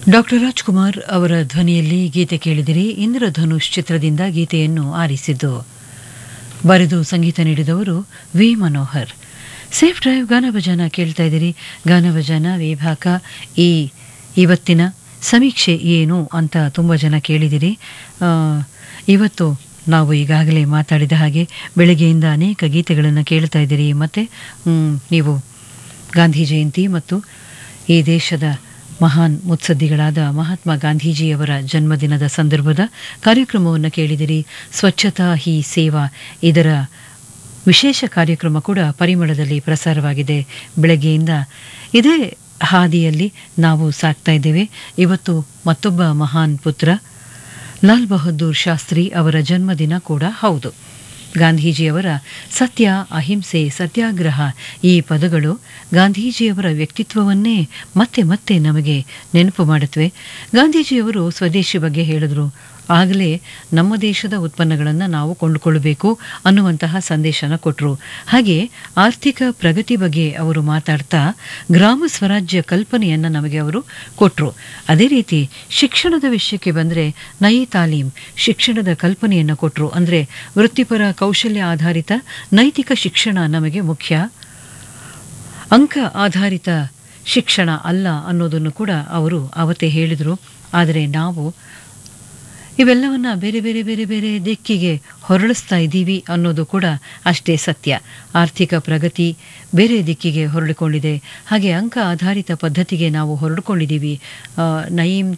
doctor Rajkumar ಅವರ ಧ್ವನಿಯಲ್ಲಿ ಗೀತೆ ಕೇಳಿದಿರಿ ಇಂದ್ರಧನುಷ್ ಚಿತ್ರದಿಂದ ಗೀತೆಯನ್ನು ಆರಿಸಿದ್ದು ಬರೆದು ಸಂಗೀತ ನೀಡಿದವರು ವಿ ಮನೋಹರ್ ಸೇಫ್ ಡ್ರೈವ್ ಗಾನಭಜನ ಕೇಳ್ತಾ ಇದ್ದೀರಿ ಗಾನಭಜನ ವಿಭಾಗ ಈ ಇವತ್ತಿನ ಸಮೀಕ್ಷೆ ಏನು ಅಂತ ತುಂಬ ಜನ ಕೇಳಿದಿರಿ ಆ, ಇವತ್ತು ನಾವು ಈಗಾಗಲೇ ಮಾತಾಡಿದ ಹಾಗೆ ಬೆಳಗ್ಗೆಯಿಂದ ಅನೇಕ ಗೀತೆಗಳನ್ನು ಕೇಳ್ತಾ ಇದ್ದೀರಿ ಮತ್ತು ಮ್, ನೀವು ಗಾಂಧಿ ಜಯಂತಿ ಮತ್ತು ಈ ದೇಶದ ಮಹಾನ್ ಮುತ್ಸದ್ದಿಗಳಾದ ಮಹಾತ್ಮ ಗಾಂಧೀಜಿಯವರ ಜನ್ಮದಿನದ ಸಂದರ್ಭದ ಕಾರ್ಯಕ್ರಮವನ್ನು ಕೇಳಿದಿರಿ ಸ್ವಚ್ಛತಾ ಹಿ ಸೇವಾ ಇದರ ವಿಶೇಷ ಕಾರ್ಯಕ್ರಮ ಕೂಡ ಪರಿಮಳದಲ್ಲಿ ಪ್ರಸಾರವಾಗಿದೆ ಬೆಳಗ್ಗೆಯಿಂದ ಇದೇ ಹಾದಿಯಲ್ಲಿ ನಾವು ಸಾಕ್ತಾ ಇದ್ದೇವೆ ಇವತ್ತು ಮತ್ತೊಬ್ಬ ಮಹಾನ್ ಪುತ್ರ ಲಾಲ್ ಬಹದ್ದೂರ್ ಶಾಸ್ತ್ರಿ ಅವರ ಜನ್ಮದಿನ ಕೂಡ ಹೌದು ಗಾಂಧೀಜಿಯವರ ಸತ್ಯ ಅಹಿಂಸೆ ಸತ್ಯಾಗ್ರಹ ಈ ಪದಗಳು ಗಾಂಧೀಜಿಯವರ ವ್ಯಕ್ತಿತ್ವವನ್ನೇ ಮತ್ತೆ ಮತ್ತೆ ನಮಗೆ ನೆನಪು ಮಾಡುತ್ತವೆ ಗಾಂಧೀಜಿಯವರು ಸ್ವದೇಶಿ ಬಗ್ಗೆ ಹೇಳಿದ್ರು ಆಗಲೇ ನಮ್ಮ ದೇಶದ ಉತ್ಪನ್ನಗಳನ್ನು ನಾವು ಕೊಂಡುಕೊಳ್ಳಬೇಕು ಅನ್ನುವಂತಹ ಸಂದೇಶನ ಕೊಟ್ಟರು ಹಾಗೆ ಆರ್ಥಿಕ ಪ್ರಗತಿ ಬಗ್ಗೆ ಅವರು ಮಾತಾಡ್ತಾ ಗ್ರಾಮ ಸ್ವರಾಜ್ಯ ಕಲ್ಪನೆಯನ್ನು ನಮಗೆ ಅವರು ಕೊಟ್ಟರು ಅದೇ ರೀತಿ ಶಿಕ್ಷಣದ ವಿಷಯಕ್ಕೆ ಬಂದರೆ ನಯಿ ತಾಲೀಮ್ ಶಿಕ್ಷಣದ ಕಲ್ಪನೆಯನ್ನು ಕೊಟ್ಟರು ಅಂದರೆ ವೃತ್ತಿಪರ ಕೌಶಲ್ಯ ಆಧಾರಿತ ನೈತಿಕ ಶಿಕ್ಷಣ ನಮಗೆ ಮುಖ್ಯ ಅಂಕ ಆಧಾರಿತ ಶಿಕ್ಷಣ ಅಲ್ಲ ಅನ್ನೋದನ್ನು ಕೂಡ ಅವರು ಅವತ್ತೇ ಹೇಳಿದರು ಆದರೆ ನಾವು ಇವೆಲ್ಲವನ್ನ ಬೇರೆ ಬೇರೆ ಬೇರೆ ಬೇರೆ ದಿಕ್ಕಿಗೆ ಹೊರಳಿಸ್ತಾ ಇದ್ದೀವಿ ಅನ್ನೋದು ಕೂಡ ಅಷ್ಟೇ ಸತ್ಯ ಆರ್ಥಿಕ ಪ್ರಗತಿ ಬೇರೆ ದಿಕ್ಕಿಗೆ ಹೊರಳಿಕೊಂಡಿದೆ ಹಾಗೆ ಅಂಕ ಆಧಾರಿತ ಪದ್ಧತಿಗೆ ನಾವು ಹೊರಡ್ಕೊಂಡಿದ್ದೀವಿ ಆ, ನಯೀಂ